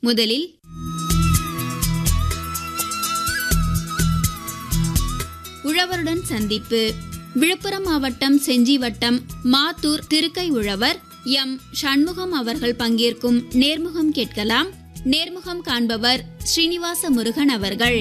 முதலில் உழவருடன் சந்திப்பு விழுப்புரம் மாவட்டம் செஞ்சி வட்டம் மாத்தூர் திருக்கை உழவர் எம் சண்முகம் அவர்கள் பங்கேற்கும் நேர்முகம் கேட்கலாம் நேர்முகம் காண்பவர் ஸ்ரீனிவாச முருகன் அவர்கள்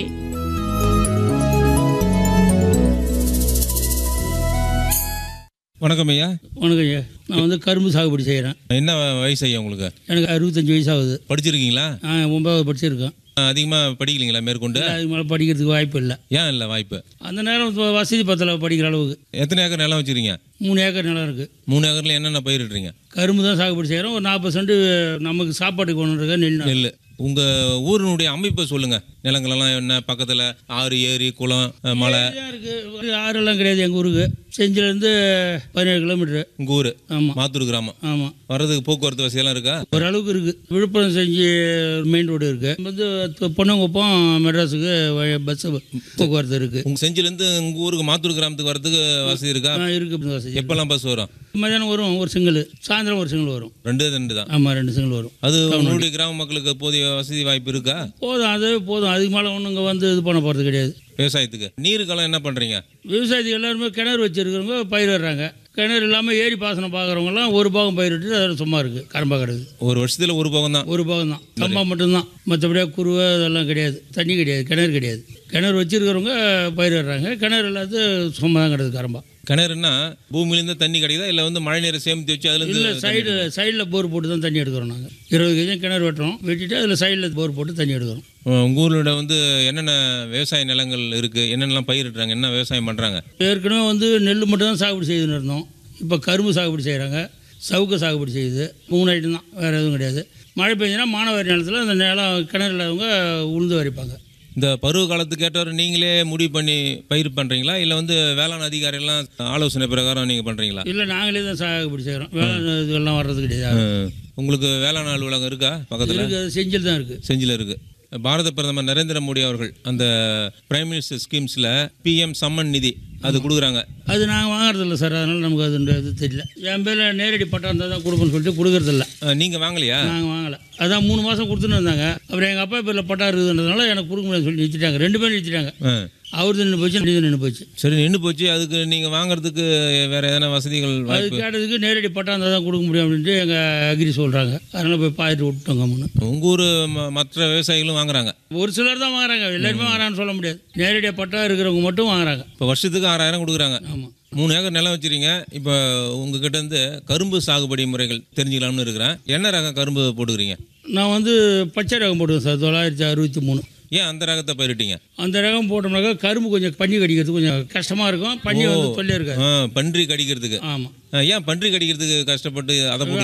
வணக்கம் ஐயா வணக்கம் ஐயா நான் வந்து கரும்பு சாகுபடி செய்கிறேன் என்ன வயசு ஐயா உங்களுக்கு எனக்கு அறுபத்தஞ்சு வயசு ஆகுது படிச்சிருக்கீங்களா நான் ஒன்பதாவது படிச்சிருக்கேன் அதிகமாக படிக்கலீங்களா மேற்கொண்டு அதுக்கு மேலே படிக்கிறதுக்கு வாய்ப்பு இல்லை ஏன் இல்லை வாய்ப்பு அந்த நேரம் இப்ப வசதி பத்தல படிக்கிற அளவுக்கு எத்தனை ஏக்கர் நிலம் வச்சிருக்கீங்க மூணு ஏக்கர் நிலம் இருக்குது மூணு ஏக்கரில் என்னென்ன பயிரிடுறீங்க கரும்பு தான் சாகுபடி செய்கிறோம் ஒரு நாற்பது சென்ட் நமக்கு சாப்பாட்டுக்கு ஒன்று இருக்க நெல் நெல் உங்கள் ஊரினுடைய அமைப்பை சொல்லுங்கள் நிலங்களெல்லாம் என்ன பக்கத்தில் ஆறு ஏரி குளம் அஹ், மலை இருக்குது ஆறெல்லாம் கிடையாது எங்கள் ஊருக்கு செஞ்சிலேருந்து பதினேழு கிலோமீட்ரு உங்கள் ஊர் ஆமாம் மாத்தூர் கிராமம் ஆமாம் வர்றதுக்கு போக்குவரத்து வசதியெல்லாம் இருக்கா ஓரளவுக்கு இருக்குது விழுப்புரம் செஞ்சு மெயின் ரோடு இருக்குது வந்து பொன்னங்குப்பம் மெட்ராஸுக்கு பஸ்ஸு போக்குவரத்து இருக்குது உங்கள் செஞ்சிலேருந்து உங்கள் ஊருக்கு மாத்தூர் கிராமத்துக்கு வர்றதுக்கு வசதி இருக்கா இருக்குது வசதி எப்போல்லாம் பஸ் வரும் மதியானம் வரும் ஒரு சிங்கிள் சாயந்தரம் ஒரு சிங்கிள் வரும் ரெண்டு ரெண்டு தான் ஆமாம் ரெண்டு சிங்கிள் வரும் அது உங்களுடைய கிராம மக்களுக்கு போதிய வசதி வாய்ப்பு இருக்கா போதும் அதுவே போதும் அதுக்கு மேலே ஒன்றும் இங்கே வந்து இது பண்ண போகிறது கிடையாது விவசாயத்துக்கு நீருக்கெல்லாம் என்ன பண்ணுறீங்க விவசாயத்துக்கு எல்லாருமே கிணறு வச்சுருக்கிறவங்க பயிரிடுறாங்க கிணறு இல்லாமல் ஏரி பாசனம் பார்க்குறவங்கலாம் ஒரு பாகம் பயிரிட்டு அது சும்மா இருக்குது கரம்பா கிடக்குது ஒரு வருஷத்தில் ஒரு போகம் தான் ஒரு பாகம் தான் கம்பா மட்டும்தான் மற்றபடியாக குருவை அதெல்லாம் கிடையாது தண்ணி கிடையாது கிணறு கிடையாது கிணறு வச்சுருக்கிறவங்க பயிரிடுறாங்க கிணறு எல்லாத்தையும் சும்மா தான் கிடக்குது கரம்பா கிணறுன்னா பூமியிலேருந்து தண்ணி கிடைக்குதா இல்லை வந்து மழை நீரை சேமித்து வச்சு இல்லை அதுலேருந்து சைடு சைடில் போர் போட்டு தான் தண்ணி எடுக்கிறோம் நாங்கள் இருபது கேஜம் கிணறு வெட்டுறோம் வெட்டிட்டு அதில் சைடில் போர் போட்டு தண்ணி எடுக்கிறோம் உங்கள் ஊரில் வந்து என்னென்ன விவசாய நிலங்கள் இருக்குது என்னென்னலாம் பயிரிடுறாங்க என்ன விவசாயம் பண்ணுறாங்க ஏற்கனவே வந்து நெல் மட்டும் தான் சாகுபடி செய்துன்னு இருந்தோம் இப்போ கரும்பு சாகுபடி செய்கிறாங்க சவுக்க சாகுபடி செய்யுது மூணு ஐட்டம் தான் வேறு எதுவும் கிடையாது மழை பெஞ்சுன்னா மானவாரி நிலத்தில் அந்த நிலம் கிணறு இல்லாதவங்க உளுந்து வரைப்பாங்க இந்த பருவ காலத்துக்கு ஏற்றவர் நீங்களே முடிவு பண்ணி பயிர் பண்ணுறீங்களா இல்லை வந்து வேளாண் அதிகாரிலாம் ஆலோசனை பிரகாரம் நீங்கள் பண்ணுறீங்களா இல்லை நாங்களே தான் சாகுபடி செய்கிறோம் வேலை இதெல்லாம் வர்றது கிடையாது உங்களுக்கு வேளாண் அலுவலகம் இருக்கா பக்கத்தில் இருக்குது அது செஞ்சில் தான் இருக்குது செஞ்சில் இருக்குது பாரத பிரதமர் நரேந்திர மோடி அவர்கள் அந்த பிரைம் மினிஸ்டர் ஸ்கீம்ஸில் பிஎம் சம்மன் நிதி அது கொடுக்குறாங்க அது நாங்கள் வாங்குறதில்ல சார் அதனால் நமக்கு அது இது தெரியல என் பேரில் நேரடி பட்டா இருந்தால் தான் கொடுப்போம்னு சொல்லிட்டு கொடுக்கறதில்ல நீங்கள் வாங்கலையா நாங்கள் வாங்கலை அதான் மூணு மாதம் கொடுத்துன்னு இருந்தாங்க அப்புறம் எங்கள் அப்பா பேரில் பட்டா இருக்குதுன்றதுனால எனக்கு கொடுக்க முடியாதுன்னு சொல்லி நிறுத்திட்டாங்க ரெண்டு பேரும் நிறுத்திட்டாங்க ஆ. அவரது நின்று போச்சு இது நின்று போச்சு சரி நின்று போச்சு அதுக்கு நீங்கள் வாங்குறதுக்கு வேறு எதனா வசதிகள் அது வாய்ப்பு கேட்டதுக்கு நேரடி பட்டா இருந்தால் தான் கொடுக்க முடியும் அப்படின்ட்டு எங்கள் அக்ரி சொல்கிறாங்க அதனால் போய் பாயிட்டு விட்டோங்க முன்னு உங்கள் ஊர் மற்ற விவசாயிகளும் வாங்குறாங்க ஒரு சிலர் தான் வாங்குறாங்க எல்லாருமே வாங்குறான்னு சொல்ல முடியாது நேரடியாக பட்டா இருக்கிறவங்க மட்டும் வாங்குறாங்க இப்போ வருஷத்துக்கு ஆறாயிரம் கொடுக்குறாங்க ஆமாம் மூணு ஏக்கர் நிலம் வச்சிருங்க இப்போ உங்ககிட்ட இருந்து கரும்பு சாகுபடி முறைகள் தெரிஞ்சுக்கலாம்னு இருக்கிறேன் என்ன ரகம் கரும்பு போட்டுக்கிறீங்க நான் வந்து பச்சை ரகம் போடுவேன் சார் தொள்ளாயிரத்தி அறுபத்தி மூணு ஏன் அந்த ரகத்தை பயிரிட்டீங்க அந்த ரகம் போட்டோம்னாக்கா கரும்பு கொஞ்சம் பன்னி கடிக்கிறது கொஞ்சம் கஷ்டமாக இருக்கும் பன்னி வந்து தொல்லை இருக்காது ஆ, பன்றி கடிக்கிறதுக்கு ஆமாம் ஆ, ஏன் பன்றி கடிக்கிறதுக்கு கஷ்டப்பட்டு அதை போட்டு